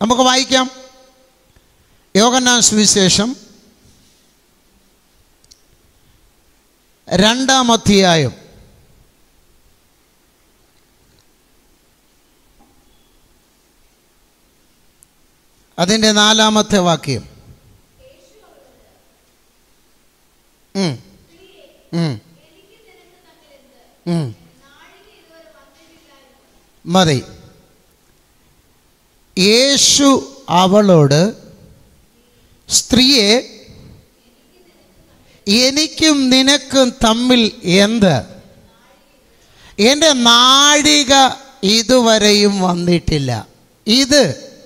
നമുക്ക് വായിക്കാം യോഗന്നാൻ സുവിശേഷം രണ്ടാം അധ്യായം അതിൻ്റെ നാലാമത്തെ വാക്യം ഉം. ഉം. ഉം. മതി യേശു അവളോട് സ്ത്രീയെ എനിക്കും നിനക്കും തമ്മിൽ എന്ത് എൻ്റെ നാഴിക ഇതുവരെയും വന്നിട്ടില്ല ഇത്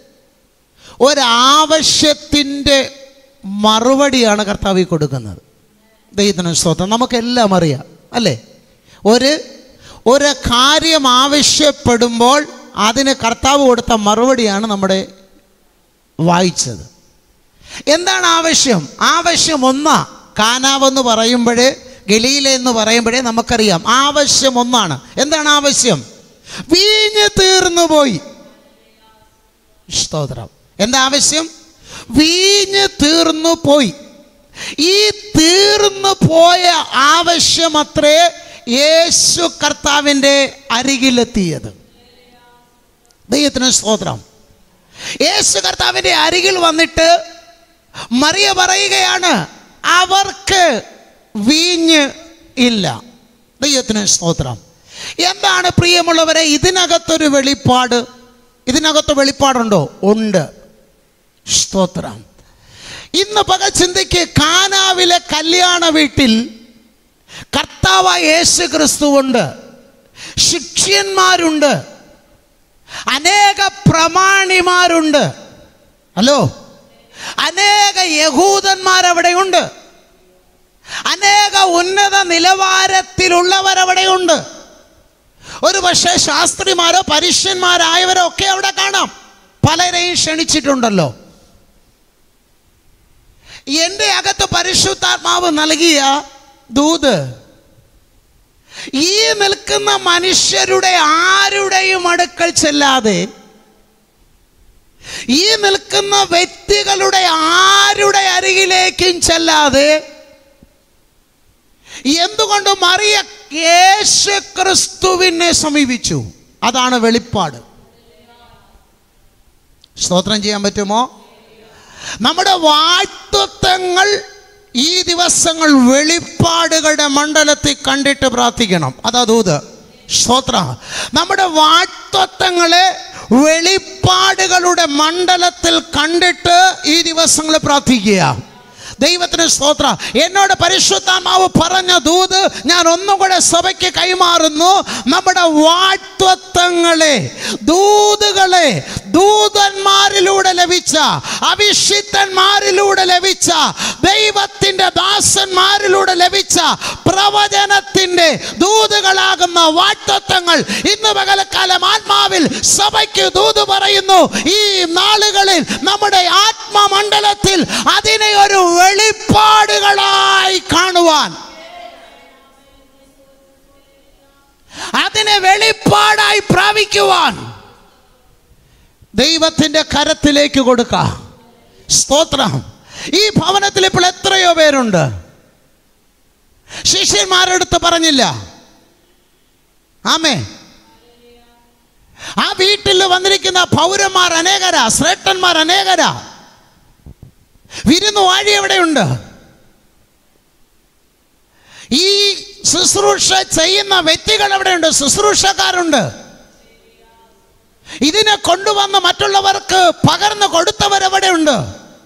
ഒരാവശ്യത്തിൻ്റെ മറുപടിയാണ് കർത്താവ് ഈ കൊടുക്കുന്നത് ദൈവത്തിന് സ്തോത്രം നമുക്കെല്ലാം അറിയാം അല്ലേ ഒരു ഒരു കാര്യം ആവശ്യപ്പെടുമ്പോൾ അതിന് കർത്താവ് കൊടുത്ത മറുപടിയാണ് നമ്മുടെ വായിച്ചത് എന്താണ് ആവശ്യം ആവശ്യം ഒന്നാ കാനാവെന്ന് പറയുമ്പോഴേ ഗലീല എന്ന് പറയുമ്പോഴേ നമുക്കറിയാം ആവശ്യം ഒന്നാണ് എന്താണ് ആവശ്യം വീഞ്ഞ് തീർന്നു പോയി സ്തോത്രം എന്താ ആവശ്യം വീഞ്ഞ് തീർന്നു പോയി ഈ തീർന്നു പോയ ആവശ്യമത്രേ യേശു കർത്താവിൻ്റെ അരികിലെത്തിയത് ദൈവത്തിന് സ്തോത്രം യേശു കർത്താവിൻ്റെ അരികിൽ വന്നിട്ട് മറിയ പറയുകയാണ് അവർക്ക് വീഞ്ഞ് ഇല്ല ദൈവത്തിന് സ്തോത്രം എന്താണ് പ്രിയമുള്ളവരെ ഇതിനകത്തൊരു വെളിപ്പാട് ഇതിനകത്ത് വെളിപ്പാടുണ്ടോ ഉണ്ട് സ്തോത്രം ഇന്ന് പകൽ ചിന്തയ്ക്ക് കാനാവിലെ കല്യാണ വീട്ടിൽ കർത്താവ് യേശു ക്രിസ്തുവുണ്ട് ശിഷ്യന്മാരുണ്ട് അനേക പ്രമാണിമാരുണ്ട് ഹലോ അനേക യഹൂദന്മാരവിടെയുണ്ട് അനേക ഉന്നത നിലവാരത്തിലുള്ളവരവിടെയുണ്ട് ഒരു പക്ഷേ ശാസ്ത്രിമാരോ പരീക്ഷന്മാരായവരോ ഒക്കെ അവിടെ കാണാം പലരെയും ക്ഷണിച്ചിട്ടുണ്ടല്ലോ എൻ്റെ അകത്ത് പരിശുദ്ധാത്മാവ് നൽകിയ ദൂത് ഈ നിൽക്കുന്ന മനുഷ്യരുടെ ആരുടെയും അടുക്കൽ ചെല്ലാതെ ഈ നിൽക്കുന്ന വ്യക്തികളുടെ ആരുടെ അരികിലേക്കും ചെല്ലാതെ എന്തുകൊണ്ട് മറിയ യേശു ക്രിസ്തുവിനെ സമീപിച്ചു അതാണ് വെളിപ്പാട് സ്തോത്രം ചെയ്യാൻ പറ്റുമോ നമ്മുടെ വാഴ്ത്തത്വങ്ങൾ ഈ ദിവസങ്ങൾ വെളിപ്പാടുകളുടെ മണ്ഡലത്തിൽ കണ്ടിട്ട് പ്രാർത്ഥിക്കണം അതാ ദൂത് സ്തോത്ര നമ്മുടെ വാഴ്ത്തത്വങ്ങളെ വെളിപ്പാടുകളുടെ മണ്ഡലത്തിൽ കണ്ടിട്ട് ഈ ദിവസങ്ങൾ പ്രാർത്ഥിക്കുക ദൈവത്തിന് സ്തോത്ര എന്നോട് പരിശുദ്ധാത്മാവ് പറഞ്ഞ ദൂത് ഞാൻ ഒന്നും കൂടെ സഭയ്ക്ക് കൈമാറുന്നു നമ്മുടെ വാഴ്ത്തത്വങ്ങളെ ദൂതുകളെ ദൂതന്മാരിലൂടെ ലഭിച്ച അഭിഷിക്തന്മാരിലൂടെ ലഭിച്ച ദൈവത്തിൻ്റെ ദാസന്മാരിലൂടെ ലഭിച്ച പ്രവചനത്തിൻ്റെ ദൂതുകളാകുന്ന വാഴ്ത്തത്വങ്ങൾ ഇന്ന് പകലക്കാലം ആത്മാവിൽ സഭയ്ക്ക് ദൂത് പറയുന്നു ഈ നാളുകളിൽ നമ്മുടെ ആത്മമണ്ഡലത്തിൽ അതിനെ ഒരു വെളിപ്പാടുകളായി കാണുവാൻ അതിനെ വെളിപ്പാടായി പ്രാപിക്കുവാൻ ദൈവത്തിൻ്റെ കരത്തിലേക്ക് കൊടുക്കാം സ്തോത്രം ഈ ഭവനത്തിൽ ഇപ്പോൾ എത്രയോ പേരുണ്ട് ശിഷ്യന്മാരെടുത്ത് പറഞ്ഞില്ല ആമേ ആ വീട്ടിൽ വന്നിരിക്കുന്ന പൗരന്മാർ അനേകരാ ശ്രേഷ്ഠന്മാർ അനേകരാ വിരുന്ന് വാഴി എവിടെയുണ്ട് ഈ ശുശ്രൂഷ ചെയ്യുന്ന വ്യക്തികൾ എവിടെയുണ്ട് ശുശ്രൂഷക്കാരുണ്ട് ഇതിനെ കൊണ്ടുവന്ന് മറ്റുള്ളവർക്ക് പകർന്നു കൊടുത്തവരെവിടെയുണ്ട്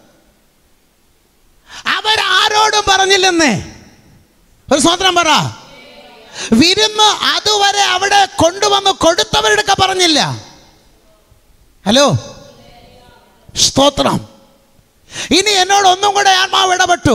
അവരാരോടും പറഞ്ഞില്ലെന്നേ ഒരു സ്വന്തം പറ വിരുന്ന് അതുവരെ അവിടെ കൊണ്ടുവന്ന് കൊടുത്തവരെടുക്ക പറഞ്ഞില്ല ഹലോ സ്തോത്രം ഇനി എന്നോട് ഒന്നും കൂടെ ആത്മാവ് ഇടപെട്ടു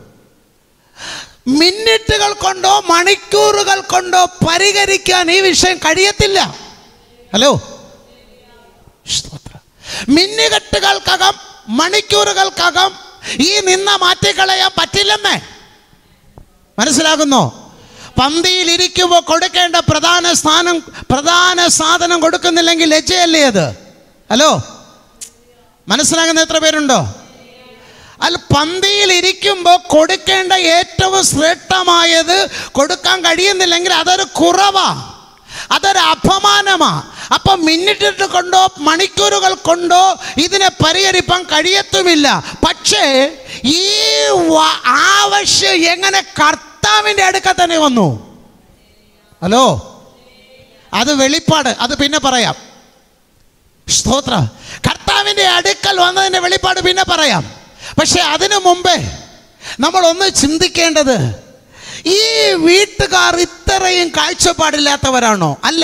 മിനിറ്റുകൾ കൊണ്ടോ മണിക്കൂറുകൾ കൊണ്ടോ പരിഹരിക്കാൻ ഈ വിഷയം കഴിയത്തില്ല ഹലോ സ്തോത്രം മിന്നുകെട്ടുകൾക്കകം മണിക്കൂറുകൾക്കകം ഈ നിന്ന മാറ്റിക്കളയാൻ പറ്റില്ലെന്നേ മനസ്സിലാകുന്നോ പന്തിയിൽ ഇരിക്കുമ്പോൾ കൊടുക്കേണ്ട പ്രധാന സ്ഥാനം പ്രധാന സാധനം കൊടുക്കുന്നില്ലെങ്കിൽ ലജ്ജയല്ലേ അത് ഹലോ മനസ്സിലാകുന്ന എത്ര പേരുണ്ടോ അല്ല പന്തിയിൽ ഇരിക്കുമ്പോൾ കൊടുക്കേണ്ട ഏറ്റവും ശ്രേഷ്ഠമായത് കൊടുക്കാൻ കഴിയുന്നില്ലെങ്കിൽ അതൊരു കുറവാ അതൊരു അപമാനമാ അപ്പൊ മിനിറ്റ് കൊണ്ടോ മണിക്കൂറുകൾ കൊണ്ടോ ഇതിനെ പരിഹരിപ്പാൻ കഴിയത്തുമില്ല പക്ഷേ ഈ വ- ആവശ്യം എങ്ങനെ കർത്താവിൻ്റെ അടുക്ക തന്നെ വന്നു ഹലോ അത് വെളിപ്പാട് അത് പിന്നെ പറയാം സ്തോത്ര കർത്താവിൻ്റെ അടുക്കൽ വന്നതിൻ്റെ വെളിപ്പാട് പിന്നെ പറയാം പക്ഷെ അതിനു മുമ്പേ നമ്മൾ ഒന്ന് ചിന്തിക്കേണ്ടത് ഈ വീട്ടുകാർ ഇത്രയും കാഴ്ചപ്പാടില്ലാത്തവരാണോ അല്ല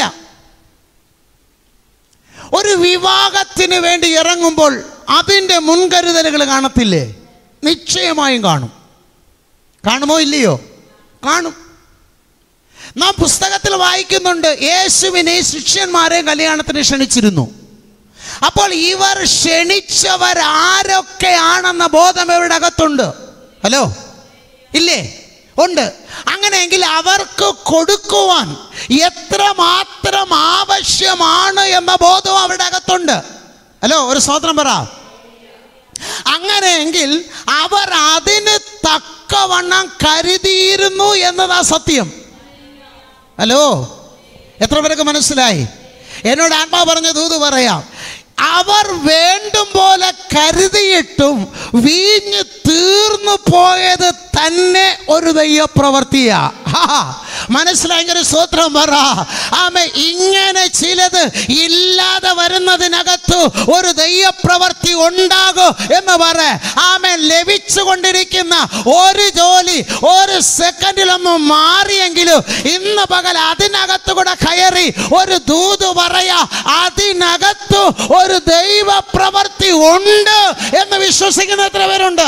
ഒരു വിവാഹത്തിന് വേണ്ടി ഇറങ്ങുമ്പോൾ അതിൻ്റെ മുൻകരുതലുകൾ കാണത്തില്ലേ നിശ്ചയമായും കാണും കാണുമോ ഇല്ലയോ കാണും നാം പുസ്തകത്തിൽ വായിക്കുന്നുണ്ട് യേശുവിനെ ശിഷ്യന്മാരെ കല്യാണത്തിന് ക്ഷണിച്ചിരുന്നു അപ്പോൾ ഇവർ ക്ഷണിച്ചവർ ആരൊക്കെയാണെന്ന ബോധം ഇവരുടെ അകത്തുണ്ട് ഹലോ ഇല്ലേ ഉണ്ട് അങ്ങനെയെങ്കിൽ അവർക്ക് കൊടുക്കുവാൻ എത്രമാത്രം ആവശ്യമാണ് എന്ന ബോധവും അവരുടെ അകത്തുണ്ട് ഹലോ ഒരു സ്വതന്ത്രം പറ അങ്ങനെയെങ്കിൽ അവർ അതിന് തക്കവണ്ണം കരുതിയിരുന്നു എന്നതാ സത്യം ഹലോ എത്ര പേർക്ക് മനസ്സിലായി എന്നോട് ആത്മാ പറഞ്ഞ ദൂത് പറയാം അവർ വേണ്ടും പോലെ കരുതിയിട്ടും വീഞ്ഞ് തീർന്നു പോയത് തന്നെ ഒരു ദൈവപ്രവർത്തിയാ ഹാ, മനസ്സിലായെങ്കിൽ ഒരു സൂത്രം പറ ആമ ഇങ്ങനെ ചിലത് ഇല്ലാതെ വരുന്നതിനകത്ത് ഒരു ദൈവപ്രവർത്തി ഉണ്ടാകും എന്ന് പറ ആമ ലഭിച്ചു കൊണ്ടിരിക്കുന്ന ഒരു ജോലി ഒരു സെക്കൻഡിലൊന്നും മാറിയെങ്കിലും ഇന്ന് പകൽ അതിനകത്ത് കൂടെ കയറി ഒരു ദൂത് പറയാ അതിനകത്ത് ഒരു ദൈവ പ്രവർത്തി ഉണ്ട് എന്ന് വിശ്വസിക്കുന്ന എത്ര പേരുണ്ട്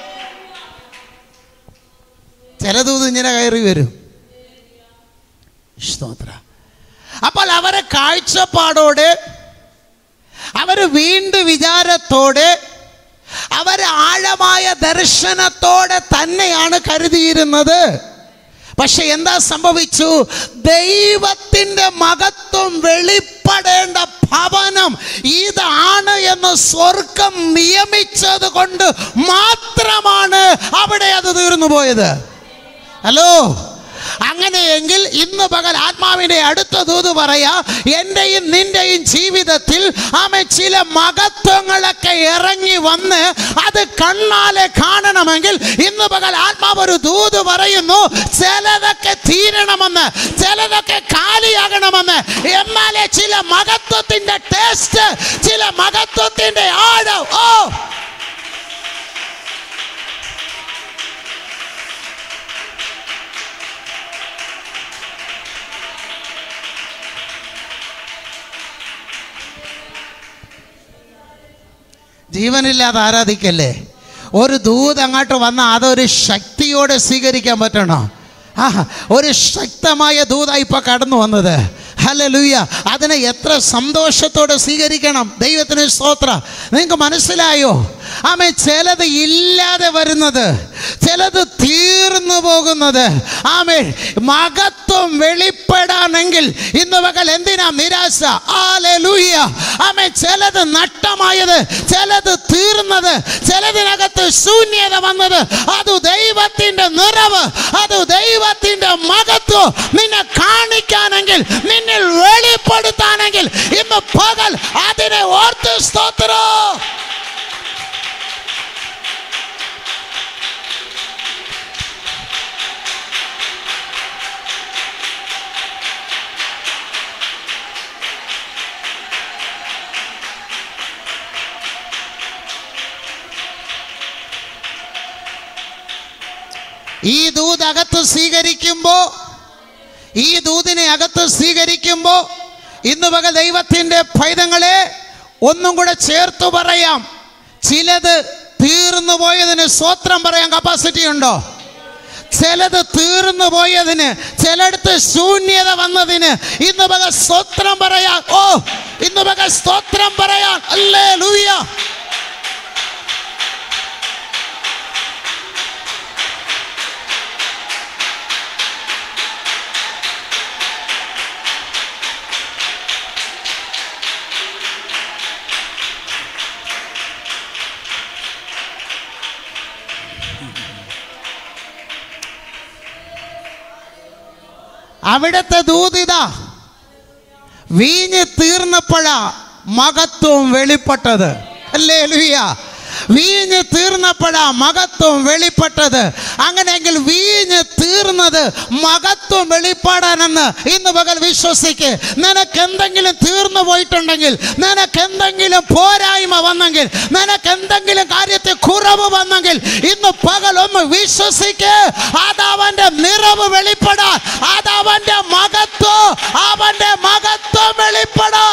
ചില ദൂത് ഇങ്ങനെ കയറി വരും സ്തോത്ര അപ്പോൾ അവരെ കാഴ്ചപ്പാടോടെ അവർ വീണ്ടും വിചാരത്തോടെ അവർ ആഴമായ ദർശനത്തോടെ തന്നെയാണ് കരുതിയിരുന്നത് പക്ഷെ എന്താ സംഭവിച്ചു ദൈവത്തിൻ്റെ മഹത്വം വെളിപ്പെടേണ്ട ഭവനം ഇതാണ് എന്ന് സ്വർഗം നിയമിച്ചത് കൊണ്ട് മാത്രമാണ് അവിടെ അത് തീർന്നു പോയത് ഹലോ അങ്ങനെയെങ്കിൽ ഇന്ന് പകൽ ആത്മാവിൻ്റെ അടുത്ത ദൂത് പറയാ എൻ്റെയും നിൻ്റെയും ജീവിതത്തിൽ ആമെ ചില മഹത്വങ്ങളൊക്കെ ഇറങ്ങി വന്ന് അത് കണ്ണാലെ കാണണമെങ്കിൽ ഇന്ന് പകൽ ആത്മാവ് ഒരു ദൂത് പറയുന്നു ചിലതൊക്കെ തീരണമെന്ന് ചിലതൊക്കെ കാലിയാകണമെന്ന് എന്നാലേ ചില മഹത്വത്തിൻ്റെ ടേസ്റ്റ് ചില മഹത്വത്തിൻ്റെ ആഴം ഓ ജീവനില്ലാതെ ആരാധിക്കല്ലേ ഒരു ദൂത് അങ്ങോട്ട് വന്ന അതൊരു ശക്തിയോടെ സ്വീകരിക്കാൻ പറ്റണോ ആ ഒരു ശക്തമായ ദൂത ഇപ്പൊ കടന്നു വന്നത് ഹലലുയ്യ അതിനെ എത്ര സന്തോഷത്തോടെ സ്വീകരിക്കണം ദൈവത്തിന് സ്തോത്ര നിങ്ങൾക്ക് മനസ്സിലായോ ആമേ ചിലത് ഇല്ലാതെ വരുന്നത് ചിലത് തീർന്നു പോകുന്നത് ആമേ മഹത്വം വെളിപ്പെടാനെങ്കിൽ ഇന്ന് പകൽ എന്തിനാ നിരാശ ആലലൂയ ആമേ ചിലത് നഷ്ടമായത് ചിലത് തീർന്നത് ചിലതിനകത്ത് ശൂന്യത വന്നത് അത് ദൈവത്തിന്റെ നിറവ് അത് ദൈവത്തിന്റെ മഹത്വം നിന്നെ കാണിക്കാനെങ്കിൽ നിന്നിൽ വെളിപ്പെടുത്താനെങ്കിൽ ഇന്ന് പകൽ അതിനെ ഓർത്ത് സ്തോത്രോ ഈ ദൂത് അകത്ത് സ്വീകരിക്കുമ്പോൾ ഈ ദൂതിനെ അകത്ത് സ്വീകരിക്കുമ്പോൾ ഇന്ന് പകൽ ദൈവത്തിൻ്റെ പൈതങ്ങളെ ഒന്നും കൂടെ ചേർത്ത് പറയാം ചിലത് തീർന്നു പോയതിന് സ്വത്രം പറയാൻ കപ്പാസിറ്റി ഉണ്ടോ ചിലത് തീർന്നു പോയതിന് ചിലടത്ത് ശൂന്യത വന്നതിന് ഇന്ന് പകൽ സ്തോത്രം പറയാൻ ഓ ഇന്ന് പകൽ സ്തോത്രം പറയാൻ അല്ലേ ലൂയ അവിടുത്തെ ദൂതിത വീഞ്ഞ് തീർന്നപ്പോഴാ മഹത്വം വെളിപ്പെട്ടത് അല്ലേ ലുയ്യ വീഞ്ഞ് തീർന്നപ്പോഴാ മഹത്വം വെളിപ്പെട്ടത് അങ്ങനെയെങ്കിൽ വീഞ്ഞ് തീർന്നത് മഹത്വം വെളിപ്പെടാനെന്ന് ഇന്ന് പകൽ വിശ്വസിക്ക് നിനക്ക് എന്തെങ്കിലും തീർന്നു പോയിട്ടുണ്ടെങ്കിൽ നിനക്ക് എന്തെങ്കിലും പോരായ്മ വന്നെങ്കിൽ നിനക്ക് എന്തെങ്കിലും കാര്യത്തിൽ കുറവ് വന്നെങ്കിൽ ഇന്ന് പകൽ ഒന്ന് വിശ്വസിക്ക് അതവന്റെ നിറവ് വെളിപ്പെടാൻ അതവന്റെ മഹത്വം അവന്റെ മഹത്വം വെളിപ്പെടാൻ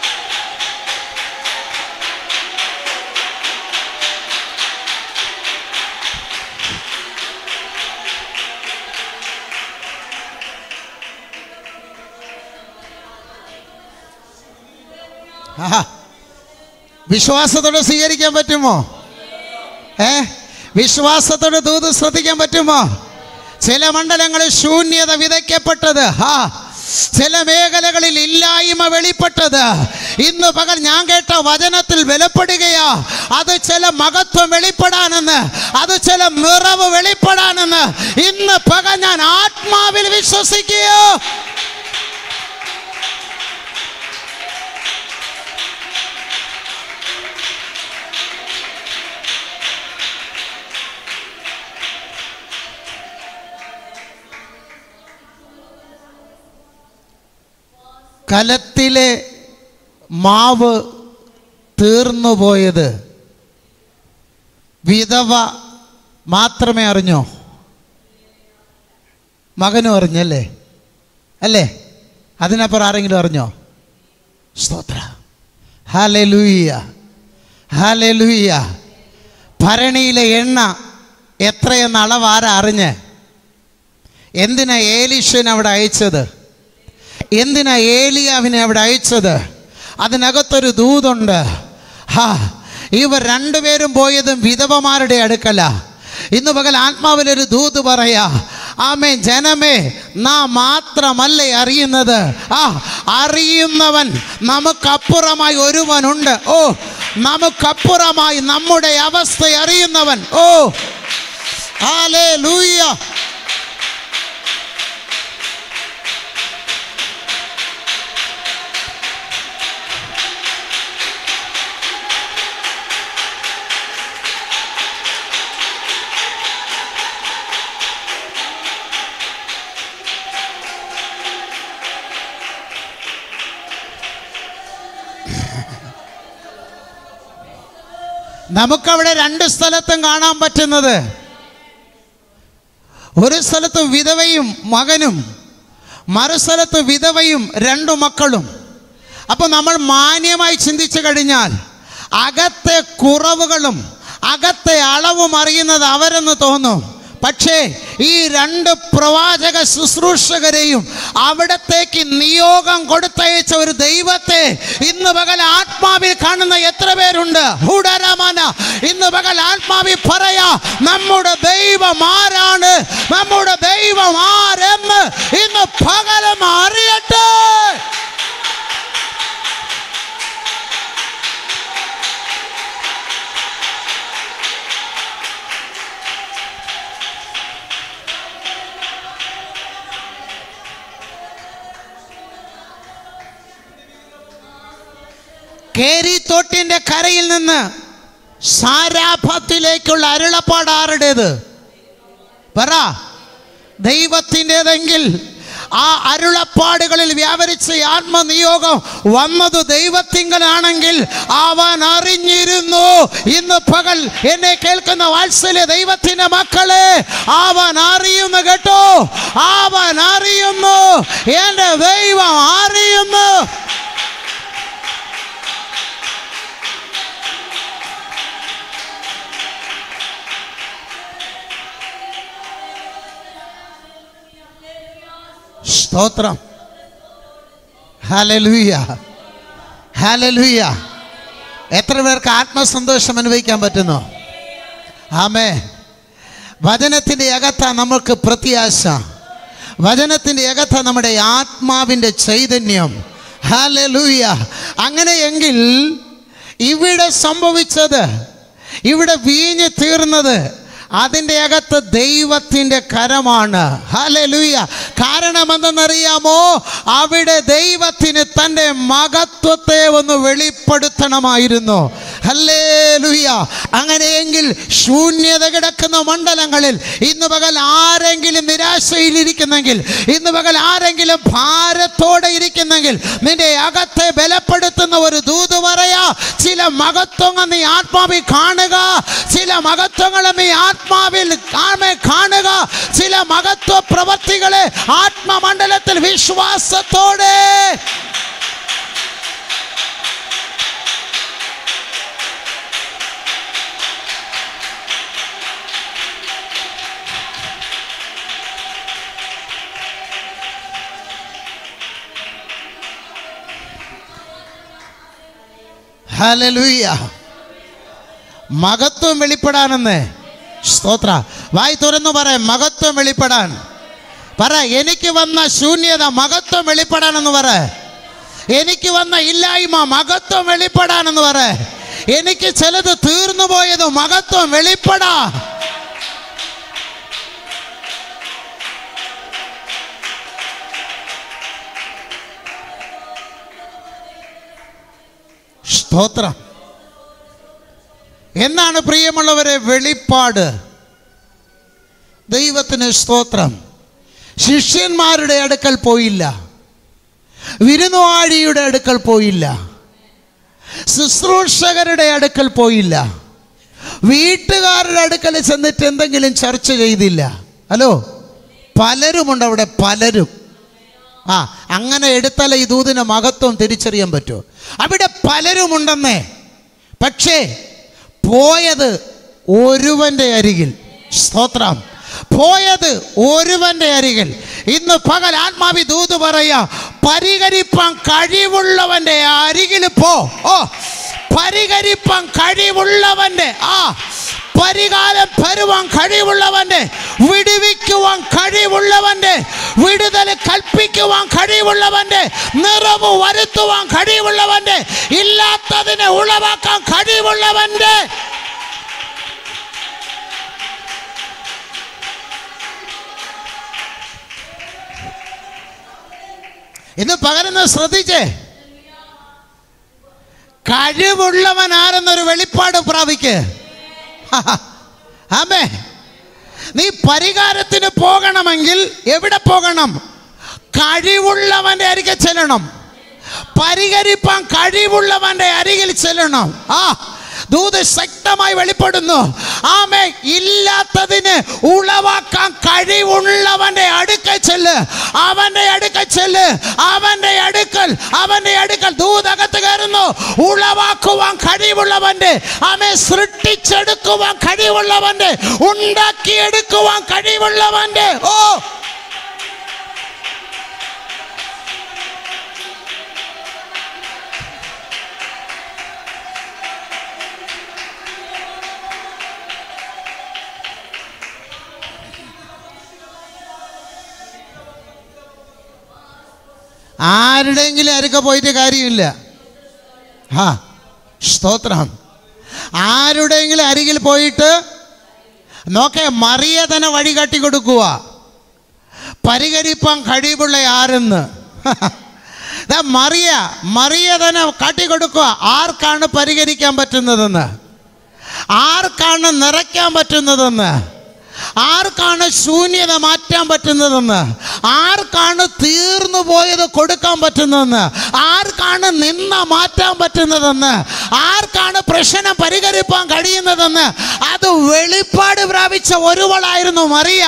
ആഹാ. വിശ്വാസത്തോടെ സ്വീകരിക്കാൻ പറ്റുമോ ഏ വിശ്വാസത്തോടെ ദൂത് ശ്രദ്ധിക്കാൻ പറ്റുമോ ചില മണ്ഡലങ്ങളിൽ ശൂന്യത വിതയ്ക്കപ്പെട്ടത് ആ ചില മേഖലകളിൽ ഇല്ലായ്മ വെളിപ്പെട്ടത് ഇന്ന് പകൽ ഞാൻ കേട്ട വചനത്തിൽ ബലപ്പെടുകയാ അത് ചില മഹത്വം വെളിപ്പെടാനെന്ന് അത് ചില നിറവ് വെളിപ്പെടാനെന്ന് ഇന്ന് പകൽ ഞാൻ ആത്മാവിൽ വിശ്വസിക്കുകയോ കലത്തിലെ മാവ് തീർന്നുപോയത് വിധവ മാത്രമേ അറിഞ്ഞോ മകനും അറിഞ്ഞല്ലേ അല്ലേ അതിനപ്പുറം ആരെങ്കിലും അറിഞ്ഞോ സ്തോത്ര ഹാലെ ലൂയ്യ ഹാലെ ലൂയ്യ ഭരണിയിലെ എണ്ണ എത്രയെന്ന അളവ് ആരാ അറിഞ്ഞ് എന്തിനാ ഏലിഷ്യൻ അവിടെ അയച്ചത് എന്തിനാ ഏലിയാവിനെ അവിടെ അയച്ചത് അതിനകത്തൊരു ദൂതുണ്ട് ഹാ ഇവർ രണ്ടുപേരും പോയതും വിധവമാരുടെ അടുക്കല ഇന്ന് പകൽ ആത്മാവിലൊരു ദൂത് പറയാ ആമേ ജനമേ നാം മാത്രമല്ലേ അറിയുന്നത് ആ അറിയുന്നവൻ നമുക്കപ്പുറമായി ഒരുവനുണ്ട് ഓ നമുക്കപ്പുറമായി നമ്മുടെ അവസ്ഥ അറിയുന്നവൻ ഓ ഹാലേ ലൂയ്യ നമുക്കവിടെ രണ്ട് സ്ഥലത്തും കാണാൻ പറ്റുന്നത് ഒരു സ്ഥലത്ത് വിധവയും മകനും മറുസ്ഥലത്ത് വിധവയും രണ്ടു മക്കളും അപ്പോൾ നമ്മൾ മാന്യമായി ചിന്തിച്ചു കഴിഞ്ഞാൽ അകത്തെ കുറവുകളും അകത്തെ അളവും അറിയുന്നത് അവരെന്ന് തോന്നും പക്ഷേ ഈ രണ്ട് പ്രവാചക ശുശ്രൂഷകരെയും അവിടത്തേക്ക് നിയോഗം കൊടുത്തയച്ച ഒരു ദൈവത്തെ ഇന്ന് പകൽ ആത്മാവിൽ കാണുന്ന എത്ര പേരുണ്ട് ഹുഡരമന ഇന്ന് പകൽ ആത്മാവിൽ പറയാ നമ്മുടെ ദൈവം ആരാണ് നമ്മുടെ ദൈവം ആരെന്ന് ഇന്ന് പകലും അറിയട്ടെ കേരിത്തോട്ടിന്റെ കരയിൽ നിന്ന് സാരാഭത്തിലേക്കുള്ള അരുളപ്പാട് ആരുടേത് പറ ദൈവത്തിൻ്റെതെങ്കിൽ ആ അരുളപ്പാടുകളിൽ വ്യാപരിച്ച ഈ ആത്മനിയോഗം വന്നത് ദൈവത്തിങ്കലാണെങ്കിൽ അവൻ അറിഞ്ഞിരുന്നു ഇന്ന് പകൽ എന്നെ കേൾക്കുന്ന വാത്സല്യ ദൈവത്തിന്റെ മക്കളെ അവൻ അറിയുന്നു കേട്ടോ അവൻ അറിയുന്നു എൻ്റെ ദൈവം അറിയുന്നു സ്തോത്രം ഹലലുയ ഹലലുയ എത്ര പേർക്ക് ആത്മസന്തോഷം അനുഭവിക്കാൻ പറ്റുന്നു ആമേ വചനത്തിൻ്റെ അകത്ത നമുക്ക് പ്രത്യാശ വചനത്തിൻ്റെ അകത്ത നമ്മുടെ ആത്മാവിൻ്റെ ചൈതന്യം ഹലലൂയ അങ്ങനെയെങ്കിൽ ഇവിടെ സംഭവിച്ചത് ഇവിടെ വീഞ്ഞ് തീർന്നത് അതിൻ്റെ അകത്ത് ദൈവത്തിൻ്റെ കരമാണ് ഹലലുയ കാരണമെന്തെന്നറിയാമോ അവിടെ ദൈവത്തിന് തൻ്റെ മഹത്വത്തെ ഒന്ന് വെളിപ്പെടുത്തണമായിരുന്നു ഹല്ലേലൂയ അങ്ങനെയെങ്കിൽ ശൂന്യത കിടക്കുന്ന മണ്ഡലങ്ങളിൽ ഇന്ന് പകൽ ആരെങ്കിലും നിരാശയിലിരിക്കുന്നെങ്കിൽ ഇന്ന് പകൽ ആരെങ്കിലും ഭാരത്തോടെ ഇരിക്കുന്നെങ്കിൽ നിന്റെ അകത്തെ ബലപ്പെടുത്തുന്ന ഒരു ദൂത് പറയാ ചില മഹത്വങ്ങൾ നീ ആത്മാവിൽ കാണുക ചില മഹത്വങ്ങൾ നീ ആത്മാവിൽ ആമേ കാണുക ചില മഹത്വ പ്രവർത്തികളെ ആത്മമണ്ഡലത്തിൽ വിശ്വാസത്തോടെ ഹല്ലേലൂയ മഹത്വം വെളിപ്പെടാനെന്ന് സ്തോത്ര വായി തുറന്നു പറ മഹത്വം വെളിപ്പെടാൻ പറ എനിക്ക് വന്ന ശൂന്യത മഹത്വം വെളിപ്പെടാനെന്ന് പറ എനിക്ക് വന്ന ഇല്ലായ്മ മഹത്വം വെളിപ്പെടാനെന്ന് പറ എനിക്ക് ചിലത് തീർന്നു പോയത് മഹത്വം വെളിപ്പെടാ സ്തോത്രം എന്നാണ് പ്രിയമുള്ളവരെ വെളിപ്പാട് ദൈവത്തിന് സ്തോത്രം ശിഷ്യന്മാരുടെ അടുക്കൽ പോയില്ല വിരുന്നുവാഴിയുടെ അടുക്കൽ പോയില്ല ശുശ്രൂഷകരുടെ അടുക്കൽ പോയില്ല വീട്ടുകാരുടെ അടുക്കൽ ചെന്നിട്ട് എന്തെങ്കിലും ചർച്ച ചെയ്തില്ല ഹലോ പലരുമുണ്ട് അവിടെ പലരും ആ അങ്ങനെ എടുത്താലേ ഈ ദൂതിന് മഹത്വം തിരിച്ചറിയാൻ പറ്റുമോ അവിടെ പലരുമുണ്ടെന്നേ പക്ഷേ പോയത് ഒരുവന്റെ അരികിൽ സ്തോത്രം പോയത് ഒരുവന്റെ അരികിൽ ഇന്ന് പകൽ ആത്മാവി ദൂത് പറയാ പരിഹരിപ്പാൻ കഴിവുള്ളവന്റെ അരികിൽ പോ ഓ പരിഹരിപ്പാൻ കഴിവുള്ളവന്റെ ആ പരിഹാരം തരുവാൻ കഴിവുള്ളവന്റെ വിടുവിക്കുവാൻ കഴിവുള്ളവന്റെ വിടുതൽ കൽപ്പിക്കുവാൻ കഴിവുള്ളവന്റെ നിറവ് വരുത്തുവാൻ കഴിവുള്ളവന്റെ ഇല്ലാത്തതിനെ ഉളവാക്കാൻ കഴിവുള്ളവന്റെ ഇന്ന് പകരുന്ന ശ്രദ്ധിച്ചേ കഴിവുള്ളവൻ ആരെന്നൊരു വെളിപ്പാട് പ്രാപിക്ക് ആമേ നീ പരിഹാരത്തിന് പോകണമെങ്കിൽ എവിടെ പോകണം കഴിവുള്ളവന്റെ അരികെ ചെല്ലണം പരിഹരിപ്പാൻ കഴിവുള്ളവന്റെ അരികിൽ ചെല്ലണം ആ ദൂത് ശക്തമായി വെളിപ്പെടുന്നു ആമേ ഇല്ലാത്തതിന് ഉളവാക്കാൻ കഴിവുള്ളവന്റെ അടുക്കൽ ചെല്ല് അവന്റെ അടുക്കൽ ചെല്ല് അവന്റെ അടുക്കൽ അവന്റെ അടുക്കൽ ദൂതകത്ത് കയറുന്നു ഉളവാക്കുവാൻ കഴിവുള്ളവന്റെ ആമേ സൃഷ്ടിച്ചെടുക്കുവാൻ കഴിവുള്ളവന്റെ ഉണ്ടാക്കിയെടുക്കുവാൻ കഴിവുള്ളവന്റെ ഓ ആരുടെയെങ്കിലും അരുക്കെ പോയിട്ട് കാര്യമില്ല ആ സ്തോത്രം ആരുടെയെങ്കിലും അരികിൽ പോയിട്ട് നോക്കേ മറിയ തന്നെ വഴി കാട്ടി കൊടുക്കുക പരിഹരിപ്പാൻ കഴിവുള്ള ആരെന്ന് ദാ മറിയ മറിയ തന്നെ കാട്ടിക്കൊടുക്കുക ആർക്കാണ് പരിഹരിക്കാൻ പറ്റുന്നതെന്ന് ആർക്കാണ് നിറയ്ക്കാൻ പറ്റുന്നതെന്ന് ആർക്കാണ് ശൂന്യത മാറ്റാൻ പറ്റുന്നതെന്ന് ആർക്കാണ് തീർന്നു പോയത് കൊടുക്കാൻ പറ്റുന്നതെന്ന് ആർക്കാണ് നിന്ന മാറ്റാൻ പറ്റുന്നതെന്ന് ആർക്കാണ് പ്രശ്നം പരിഹരിപ്പാൻ കഴിയുന്നതെന്ന് അത് വെളിപ്പാട് പ്രാപിച്ച ഒരുവളായിരുന്നു മറിയ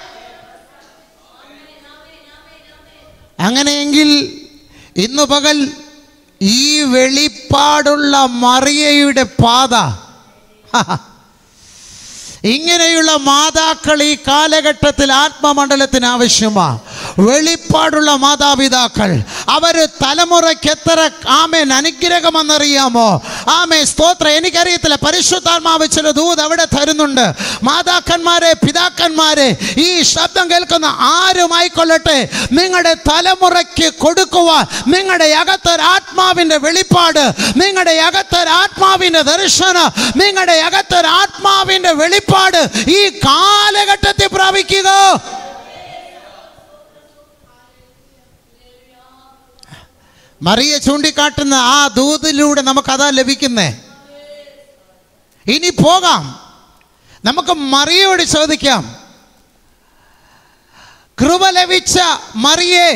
അങ്ങനെയെങ്കിൽ ഇന്ന് പകൽ ഈ വെളിപ്പാടുള്ള മറിയയുടെ പാത ഇങ്ങനെയുള്ള മാതാക്കൾ ഈ കാലഘട്ടത്തിൽ ആത്മമണ്ഡലത്തിന് ആവശ്യമാണ് വെളിപ്പാടുള്ള മാതാപിതാക്കൾ അവർ തലമുറയ്ക്ക് എത്ര ആമേൻ അനുഗ്രഹമെന്നറിയാമോ ആമേ സ്തോത്രം എനിക്കറിയത്തില്ല പരിശുദ്ധാത്മാവ് ചില ദൂത് അവിടെ തരുന്നുണ്ട് മാതാക്കന്മാരെ പിതാക്കന്മാരെ ഈ ശബ്ദം കേൾക്കുന്ന ആരുമായിക്കൊള്ളട്ടെ നിങ്ങളുടെ തലമുറയ്ക്ക് കൊടുക്കുവാൻ നിങ്ങളുടെ അകത്തൊരു ആത്മാവിൻ്റെ വെളിപ്പാട് നിങ്ങളുടെ അകത്തൊരു ആത്മാവിൻ്റെ ദർശനം നിങ്ങളുടെ അകത്തൊരു ആത്മാവിൻ്റെ വെളിപ്പാട് ഈ കാലഘട്ടത്തിൽ പ്രാപിക്കുക മറിയെ ചൂണ്ടിക്കാട്ടുന്ന ആ ദൂതിലൂടെ നമുക്കതാ ലഭിക്കുന്നേ ഇനി പോകാം നമുക്ക് മറിയോട് ചോദിക്കാം കൃപ ലഭിച്ച മറിയേ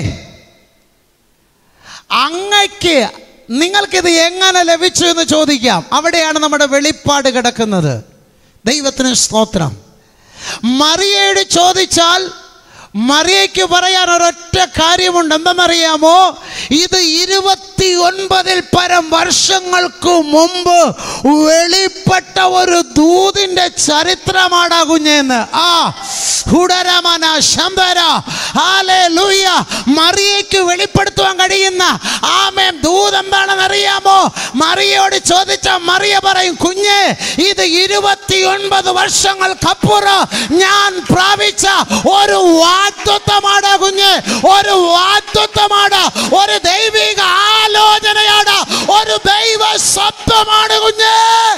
അങ്ങയ്ക്ക് നിങ്ങൾക്കിത് എങ്ങനെ ലഭിച്ചു എന്ന് ചോദിക്കാം അവിടെയാണ് നമ്മുടെ വെളിപ്പാട് കിടക്കുന്നത് ദൈവത്തിന് സ്തോത്രം മറിയയോട് ചോദിച്ചാൽ മറിയയ്ക്ക് പറയാൻ ഒരൊറ്റ കാര്യമുണ്ട് എന്തെന്നറിയാമോ ഇത് ഇരുപത്തി ഒൻപതിൽ പരം വർഷങ്ങൾക്ക് മുമ്പ് വെളിപ്പെട്ട ഒരു ദൂതിൻ്റെ ചരിത്രമാടാ കുഞ്ഞെന്ന് ആ ഹുഡരമന ശന്തര ഹാലേ ലൂയ മറിയയ്ക്ക് വെളിപ്പെടുത്തുവാൻ കഴിയുന്ന ആമേൻ ദൂത് എന്താണെന്ന് അറിയാമോ മറിയോട് ചോദിച്ച മറിയ പറയും കുഞ്ഞ് ഇത് ഇരുപത്തി ഒൻപത് വർഷങ്ങൾക്കപ്പുറം ഞാൻ പ്രാപിച്ച ഒരു വാഗ്ദത്വമാണ് കുഞ്ഞ് ഒരു വാഗ്ദത്വമാണ് ഒരു ദൈവിക ആലോചനയാണ് ഒരു ദൈവ സത്വമാണ് കുഞ്ഞ്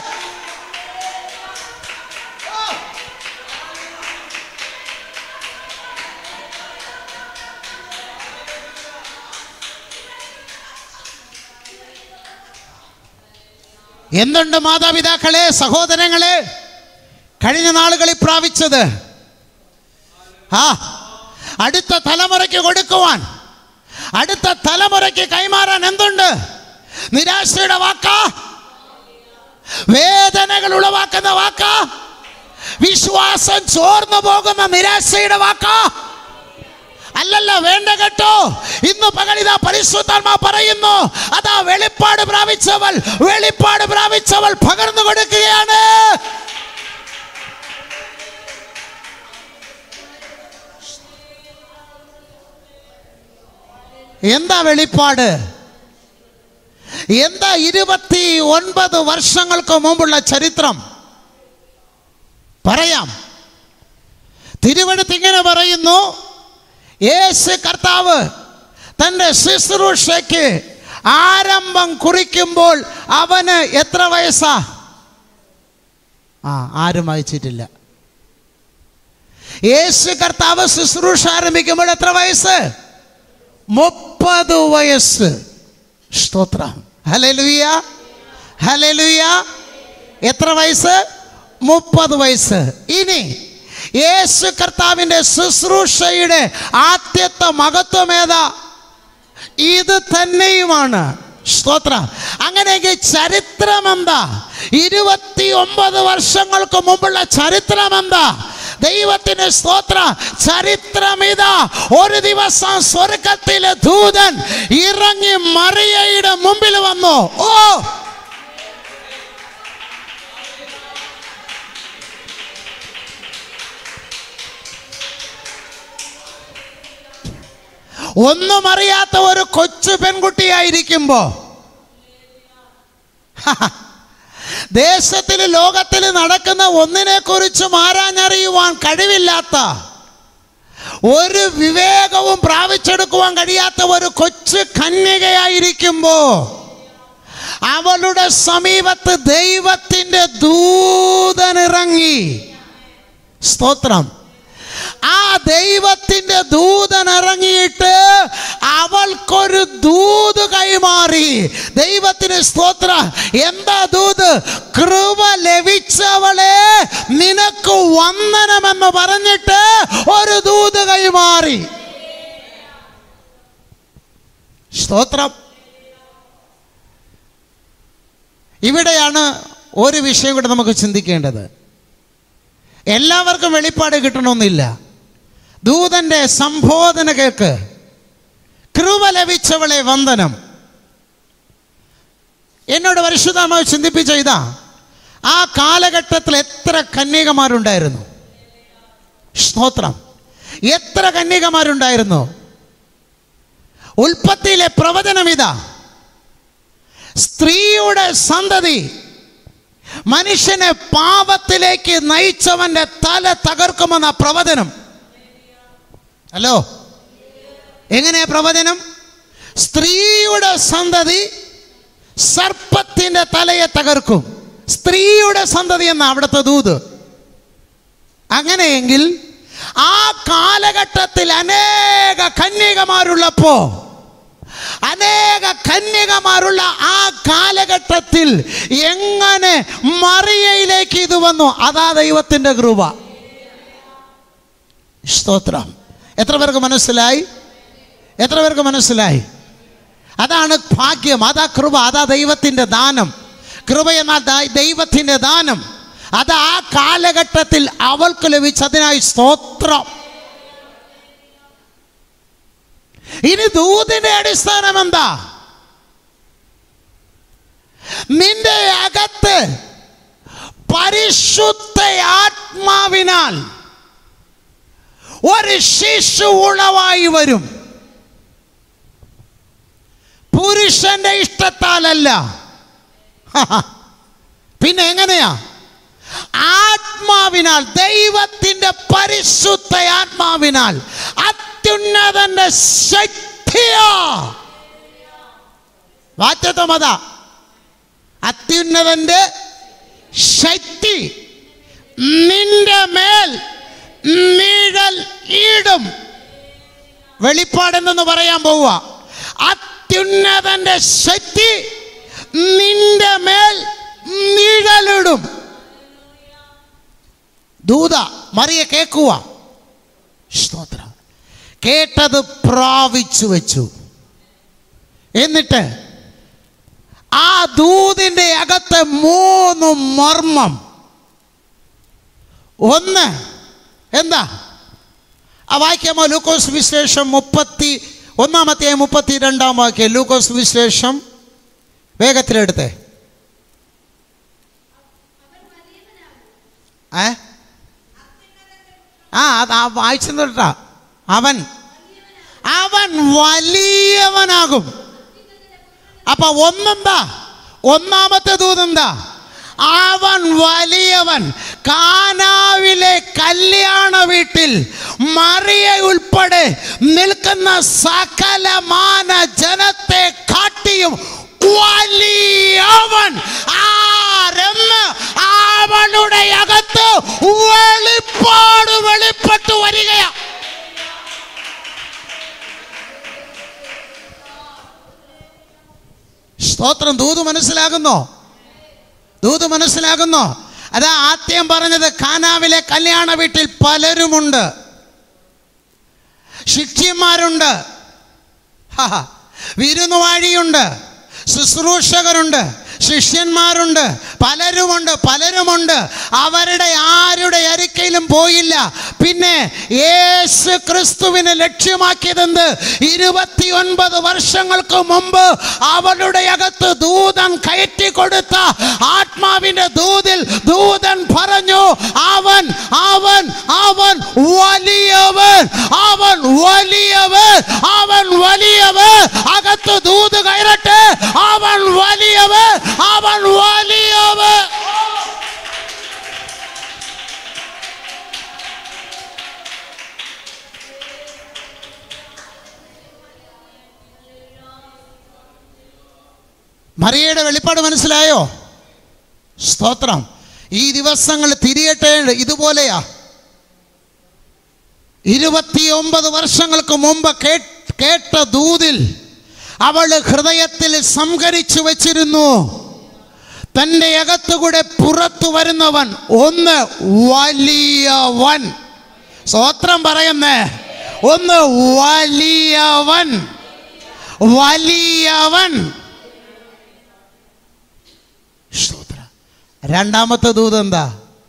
എന്തുണ്ട് മാതാപിതാക്കളെ സഹോദരങ്ങളെ കഴിഞ്ഞ നാളുകളിൽ പ്രാപിച്ചത് ആ അടുത്ത തലമുറയ്ക്ക് കൊടുക്കുവാൻ അടുത്ത തലമുറയ്ക്ക് കൈമാറാൻ എന്തുണ്ട് നിരാശയുടെ വാക്ക വേദനകൾ ഉളവാക്കുന്ന വാക്ക വിശ്വാസം ചോർന്നു പോകുന്ന നിരാശയുടെ വാക്ക അല്ലല്ല വേണ്ട കേട്ടോ ഇന്ന് പകലിതാ പരിശുദ്ധാത്മാ പറയുന്നു അതാ വെളിപ്പാട് പ്രാപിച്ചവൾ വെളിപ്പാട് പ്രാപിച്ചവൾ പകർന്നു കൊടുക്കുകയാണ് എന്താ വെളിപ്പാട് എന്താ ഇരുപത്തി ഒൻപത് വർഷങ്ങൾക്ക് മുമ്പുള്ള ചരിത്രം പറയാം തിരുവനന്തപുരത്ത് ഇങ്ങനെ പറയുന്നു യേശു കർത്താവ് തൻ്റെ ശുശ്രൂഷയ്ക്ക് ആരംഭം കുറിക്കുമ്പോൾ അവന് എത്ര വയസ്സാ ആ ആരും വായിച്ചിട്ടില്ല യേശു കർത്താവ് ശുശ്രൂഷ ആരംഭിക്കുമ്പോൾ എത്ര വയസ്സ് മുപ്പത് വയസ്സ് സ്തോത്രം ഹലലുയ ഹലലുയ എത്ര വയസ്സ് മുപ്പത് വയസ്സ് ഇനി യേശു കർത്താവിൻ്റെ ശുശ്രൂഷയുടെ ആദ്യത്തെ മഹത്വം ഏതാ ഇത് തന്നെയുമാണ് സ്തോത്രം അങ്ങനെയെങ്കിൽ ചരിത്രം എന്താ ഇരുപത്തി ഒമ്പത് വർഷങ്ങൾക്ക് മുമ്പുള്ള ചരിത്രം എന്താ ദൈവത്തിന് സ്തോത്ര ചരിത്രം ഇതാ ഒരു ദിവസം സ്വർഗത്തിലെ ദൂതൻ ഇറങ്ങി മറിയയുടെ മുമ്പിൽ വന്നു ഓ ഒന്നും അറിയാത്ത ഒരു കൊച്ചു പെൺകുട്ടിയായിരിക്കുമ്പോ ദേശത്തിൽ ലോകത്തിൽ നടക്കുന്ന ഒന്നിനെ കുറിച്ചും ആരാഞ്ഞറിയുവാൻ കഴിവില്ലാത്ത ഒരു വിവേകവും പ്രാപിച്ചെടുക്കുവാൻ കഴിയാത്ത ഒരു കൊച്ചു കന്യകയായിരിക്കുമ്പോ അവളുടെ സമീപത്ത് ദൈവത്തിൻ്റെ ദൂതനിറങ്ങി സ്തോത്രം ആ ദൈവത്തിൻ്റെ ദൂതൻ ഇറങ്ങിയിട്ട് അവൾക്കൊരു ദൂത് കൈമാറി ദൈവത്തിന് സ്തോത്ര എന്താ ദൂത് കൃപ ലഭിച്ചവളെ നിനക്ക് വന്ദനമെന്ന് പറഞ്ഞിട്ട് ഒരു ദൂത് കൈമാറി സ്തോത്രം ഇവിടെയാണ് ഒരു വിഷയം കൂടെ നമുക്ക് ചിന്തിക്കേണ്ടത് എല്ലാവർക്കും വെളിപ്പാട് കിട്ടണമെന്നില്ല ദൂതന്റെ സംബോധന കേൾക്ക് കൃപ ലഭിച്ചവളെ വന്ദനം എന്നോട് പരിശുദ്ധമായി ചിന്തിപ്പിച്ച ഇതാ ആ കാലഘട്ടത്തിൽ എത്ര കന്യകമാരുണ്ടായിരുന്നു സ്തോത്രം എത്ര കന്യകമാരുണ്ടായിരുന്നു ഉൽപ്പത്തിയിലെ പ്രവചനം ഇതാ സ്ത്രീയുടെ സന്തതി മനുഷ്യനെ പാപത്തിലേക്ക് നയിച്ചവന്റെ തല തകർക്കുമെന്ന പ്രവചനം ഹലോ എങ്ങനെയാ പ്രവചനം സ്ത്രീയുടെ സന്തതി സർപ്പത്തിന്റെ തലയെ തകർക്കും സ്ത്രീയുടെ സന്തതി എന്ന അവിടുത്തെ ദൂത് അങ്ങനെയെങ്കിൽ ആ കാലഘട്ടത്തിൽ അനേക കന്യകമാരുള്ളപ്പോ അനേക കന്യകമാരുള്ള ആ കാലഘട്ടത്തിൽ എങ്ങനെ മറിയയിലേക്ക് ഇത് വന്നു അതാ ദൈവത്തിൻ്റെ കൃപ സ്തോത്രം എത്ര പേർക്ക് മനസ്സിലായി എത്ര പേർക്ക് മനസ്സിലായി അതാണ് ഭാഗ്യം അതാ കൃപ അതാ ദൈവത്തിൻ്റെ ദാനം കൃപ എന്നാൽ ദൈ- ദൈവത്തിൻ്റെ ദാനം അത് ആ കാലഘട്ടത്തിൽ അവൾക്ക് ലഭിച്ചതിനായി സ്തോത്രം ഇനി ദൂതിന്റെ അടിസ്ഥാനം എന്താ നിന്റെ അകത്ത് പരിശുദ്ധ ആത്മാവിനാൽ ഒരു ശിശു ഉളവായി വരും പുരുഷന്റെ ഇഷ്ടത്താലല്ല പിന്നെ എങ്ങനെയാ ആത്മാവിനാൽ ദൈവത്തിന്റെ പരിശുദ്ധ ആത്മാവിനാൽ അത്യുന്നതന്റെ ശക്തിയാ വാറ്റത്വം അതാ അത്യുന്നതന്റെ ശക്തി നിന്റെ മേൽ നിഴൽ ഈടും വെളിപ്പാടെന്ന് പറയാൻ പോവുക അത്യുന്നതന്റെ ശക്തി നിന്റെ മേൽ നിഴലിടും ദൂത മറിയ കേക്കുക സ്തോത്രം കേട്ടത് പ്രാപിച്ചു വെച്ചു എന്നിട്ട് ആ ദൂതിൻ്റെ അകത്തെ മൂന്ന് മർമ്മം ഒന്ന് എന്താ ആ വാക്യമോ ലൂക്കോസ് വിശേഷം മുപ്പത്തി ഒന്നാമത്തെ മുപ്പത്തി രണ്ടാം വാക്യം ലൂക്കോസ് വിശേഷം വേഗത്തിലെടുത്തേ ഏ ആ അത് ആ വായിച്ചു തൊട്ടാ അവൻ അവൻ വലിയവനാകും അപ്പൊ ഒന്നെന്താ ഒന്നാമത്തെ ദൂതെന്താ അവൻ വലിയവൻ കാനാവിലെ കല്യാണ വീട്ടിൽ മറിയ ഉൾപ്പെടെ നിൽക്കുന്ന സകലമാന ജനത്തെ കാട്ടിയും വലിയവൻ ആരെന്ന് അവളുടെ അകത്ത് വെളിപ്പാട് വെളിപ്പെട്ടു വരികയാ സ്തോത്രം ദൂത് മനസ്സിലാകുന്നോ ദൂത് മനസ്സിലാകുന്നോ അതാ ആദ്യം പറഞ്ഞത് കാനാവിലെ കല്യാണ വീട്ടിൽ പലരുമുണ്ട് ശിക്ഷ്യന്മാരുണ്ട് ഹാ, വിരുന്നുവാഴിയുണ്ട് ശുശ്രൂഷകരുണ്ട് ശിഷ്യന്മാരുണ്ട് പലരുമുണ്ട് പലരുമുണ്ട് അവരുടെ ആരുടെ അരിക്കയിലും പോയില്ല പിന്നെ യേശു ക്രിസ്തുവിനെ ലക്ഷ്യമാക്കിയതെന്ത് ഇരുപത്തിയൊൻപത് വർഷങ്ങൾക്ക് മുമ്പ് അവളുടെ അകത്ത് ദൂതൻ കയറ്റി കൊടുത്ത ആത്മാവിന്റെ ദൂതിൽ ദൂതൻ പറഞ്ഞു അവൻ അവൻ അവൻ വലിയവൻ അവൻ വലിയവൻ അവൻ വലിയവൻ അകത്ത് ദൂത് കയറട്ടെ അവൻ വലിയവൻ അവൻ വലിയവൻ മറിയയുടെ വെളിപ്പാട് മനസ്സിലായോ സ്തോത്രം ഈ ദിവസങ്ങൾ തിരിയട്ടെ ഇതുപോലെയാ ഇരുപത്തിയൊമ്പത് വർഷങ്ങൾക്ക് മുമ്പ് കേ- കേട്ട ദൂതിൽ അവൾ ഹൃദയത്തിൽ സംഹരിച്ചു വച്ചിരുന്നു തൻ്റെ അകത്തുകൂടെ പുറത്തു വരുന്നവൻ ഒന്ന് വലിയവൻ സ്തോത്രം പറയുന്നേ ഒന്ന് വലിയവൻ വലിയവൻ സ്തോത്രം രണ്ടാമത്തെ ദൂത് എന്താ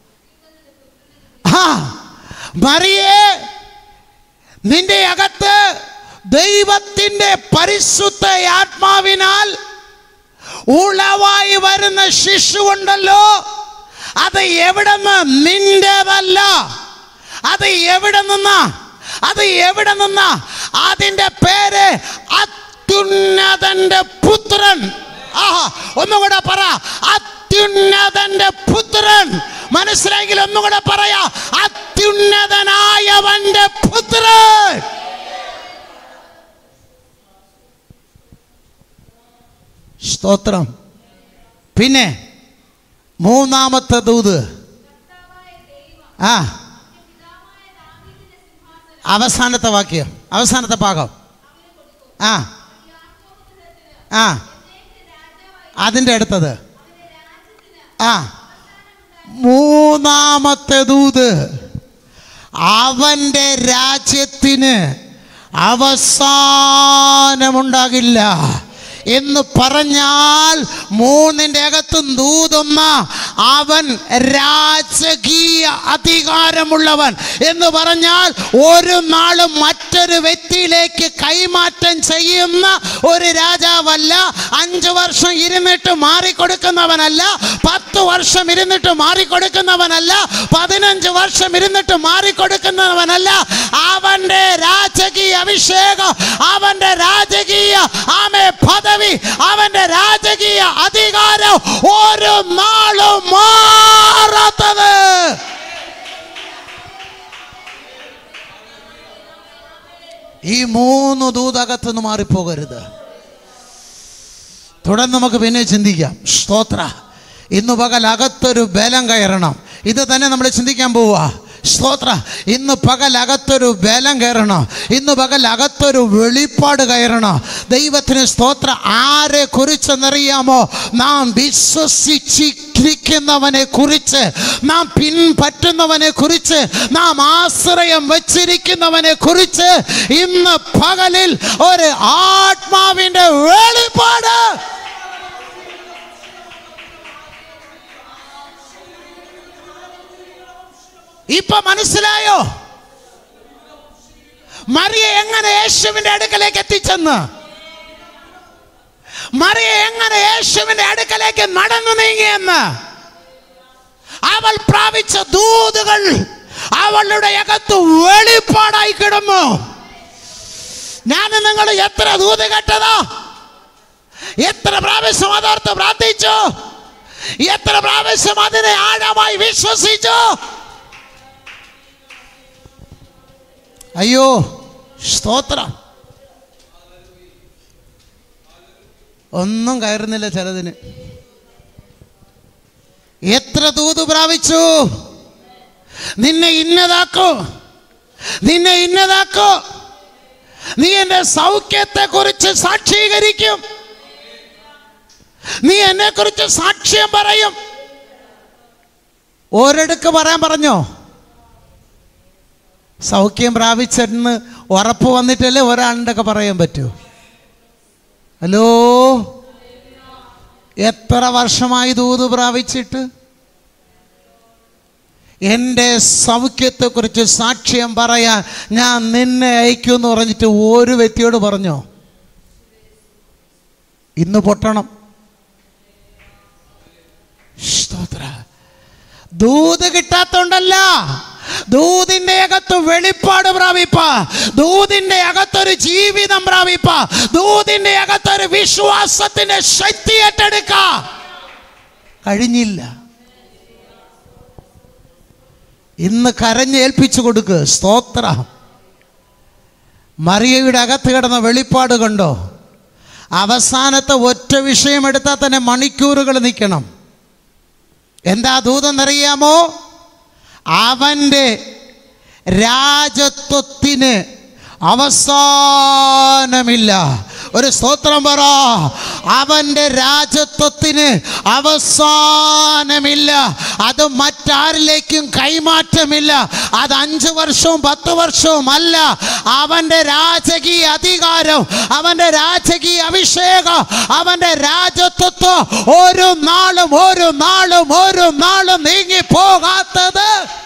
ആ മറിയേ നിന്റെ അകത്ത് ദൈവത്തിൻ്റെ പരിശുദ്ധ ആത്മാവിനാൽ ഉളവായി വരുന്ന ശിശുവുണ്ടല്ലോ അത് എവിടെ നിന്ന് നിന്റേതല്ല അത് എവിടെ നിന്നാ അത് എവിടെ നിന്നാ അതിൻ്റെ പേര് അത്യുന്നതന്റെ പുത്രൻ ആഹാ ഒന്നുകൂടെ പറ അത്യുന്നതന്റെ പുത്രൻ മനസ്സിലായെങ്കിൽ ഒന്നുകൂടെ പറയാ അത്യുന്നതനായവന്റെ പുത്രൻ സ്തോത്രം പിന്നെ മൂന്നാമത്തെ ദൂത് ആ അവസാനത്തെ വാക്യം അവസാനത്തെ ഭാഗം ആ ആ അതിൻ്റെ അടുത്തത് ആ മൂന്നാമത്തെ ദൂത് അവൻ്റെ രാജ്യത്തിന് അവസാനമുണ്ടാകില്ല എന്ന് പറഞ്ഞാൽ മൂന്നിൻ്റെ അകത്തും ദൂതുന്ന അവൻ രാജകീയ അധികാരമുള്ളവൻ എന്ന് പറഞ്ഞാൽ ഒരു നാളും മറ്റൊരു വ്യക്തിയിലേക്ക് കൈമാറ്റം ചെയ്യുന്ന ഒരു രാജാവല്ല അഞ്ച് വർഷം ഇരുന്നിട്ട് മാറിക്കൊടുക്കുന്നവനല്ല പത്ത് വർഷം ഇരുന്നിട്ട് മാറിക്കൊടുക്കുന്നവനല്ല പതിനഞ്ച് വർഷം ഇരുന്നിട്ട് മാറിക്കൊടുക്കുന്നവനല്ല അവന്റെ രാജകീയ അഭിഷേകം അവന്റെ രാജകീയ ആമേ പദവി അവന്റെ രാജകീയ അധികാരം ഒരു നാളും മാറാത്തത് ഈ മൂന്ന് ദൂതകത്ത് നിന്ന് മാറിപ്പോകരുത് തുടർന്ന് നമുക്ക് പിന്നെ ചിന്തിക്കാം സ്തോത്ര ഇന്ന് പകൽ അകത്തൊരു ബലം കയറണം ഇത് തന്നെ നമ്മൾ ചിന്തിക്കാൻ പോവുക സ്തോത്ര ഇന്ന് പകൽ അകത്തൊരു ബലം കയറണം ഇന്ന് പകൽ അകത്തൊരു വെളിപ്പാട് കയറണം ദൈവത്തിന് സ്തോത്ര ആരെ കുറിച്ചെന്നറിയാമോ നാം വിശ്വസിച്ചിരിക്കുന്നവനെ കുറിച്ച് നാം പിൻപറ്റുന്നവനെ കുറിച്ച് നാം ആശ്രയം വച്ചിരിക്കുന്നവനെ കുറിച്ച് ഇന്ന് പകലിൽ ഒരു ആത്മാവിൻ്റെ വെളിപ്പാട് ഇപ്പൊ മനസ്സിലായോ മറിയ എങ്ങനെ യേശുവിന്റെ അടുക്കലേക്ക് എത്തിച്ചെന്ന് മറിയ എങ്ങനെ യേശുവിന്റെ അടുക്കലേക്ക് നടന്നു നീങ്ങിയെന്ന് അവൾ പ്രാപിച്ച ദൂതുകൾ അവളുടെ അകത്ത് വെളിപ്പാടായി കിടന്നു ഞാൻ നിങ്ങൾ എത്ര ദൂത് കേട്ടതാ എത്ര പ്രാവശ്യം അതോർത്ത് പ്രാർത്ഥിച്ചു എത്ര പ്രാവശ്യം അതിനെ ആഴമായി വിശ്വസിച്ചു അയ്യോ സ്തോത്രം ഒന്നും കയറുന്നില്ല ചിലതിന് എത്ര തൂത് പ്രാപിച്ചു നിന്നെ ഇന്നതാക്കോ നിന്നെ ഇന്നതാക്കോ നീ എൻ്റെ സൗഖ്യത്തെ കുറിച്ച് സാക്ഷീകരിക്കും നീ എന്നെ കുറിച്ച് സാക്ഷ്യം പറയും ഒരിടക്ക് പറയാൻ പറഞ്ഞോ സൗഖ്യം പ്രാപിച്ചെന്ന് ഉറപ്പ് വന്നിട്ടല്ലേ ഒരാളുടെ ഒക്കെ പറയാൻ പറ്റൂ ഹലോ എത്ര വർഷമായി ദൂത് പ്രാപിച്ചിട്ട് എൻ്റെ സൗഖ്യത്തെക്കുറിച്ച് സാക്ഷ്യം പറയാൻ ഞാൻ നിന്നെ അയക്കുമെന്ന് പറഞ്ഞിട്ട് ഒരു വ്യക്തിയോട് പറഞ്ഞോ ഇന്ന് പൊട്ടണം സ്തോത്ര ദൂത് കിട്ടാത്തോണ്ടല്ല ദൂതിന്റെ അകത്ത് വെളിപ്പാട് പ്രാപിപ്പ ദൂതിന്റെ അകത്തൊരു ജീവിതം പ്രാപിപ്പ ദൂതിന്റെ അകത്തൊരു വിശ്വാസത്തിന്റെ ശക്തി ഏറ്റെടുക്ക കഴിഞ്ഞില്ല ഇന്ന് കരഞ്ഞേൽപ്പിച്ചു കൊടുക്ക് സ്തോത്ര മറിയയുടെ അകത്ത് കിടന്ന വെളിപ്പാട് കണ്ടോ അവസാനത്തെ ഒറ്റ വിഷയം എടുത്താൽ തന്നെ മണിക്കൂറുകൾ നിൽക്കണം എന്താ ദൂതെന്നറിയാമോ അവൻ്റെ രാജത്വത്തിന് അവസാനമില്ല ഒരു സ്തോത്രം പറ അവൻ്റെ രാജത്വത്തിന് അവസാനമില്ല അത് മറ്റാരിലേക്കും കൈമാറ്റമില്ല അത് അഞ്ച് വർഷവും പത്ത് വർഷവും അല്ല അവൻ്റെ രാജകീയ അധികാരം അവൻ്റെ രാജകീയ അഭിഷേകം അവൻ്റെ രാജത്വത്വം ഒരു നാളും ഒരു നാളും ഒരു നാളും നീങ്ങി പോകാത്തത്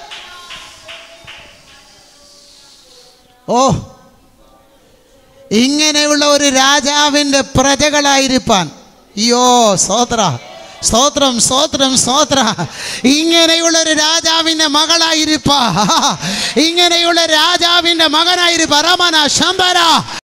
ഓ ഇങ്ങനെയുള്ള ഒരു രാജാവിൻ്റെ പ്രജകളായിരിക്കാൻ അയ്യോ സ്തോത്ര സ്തോത്രം സ്തോത്രം സ്തോത്ര ഇങ്ങനെയുള്ള ഒരു രാജാവിൻ്റെ മകളായിരിപ്പ ഇങ്ങനെയുള്ള രാജാവിൻ്റെ മകനായിരിപ്പ റമന ശമ്പര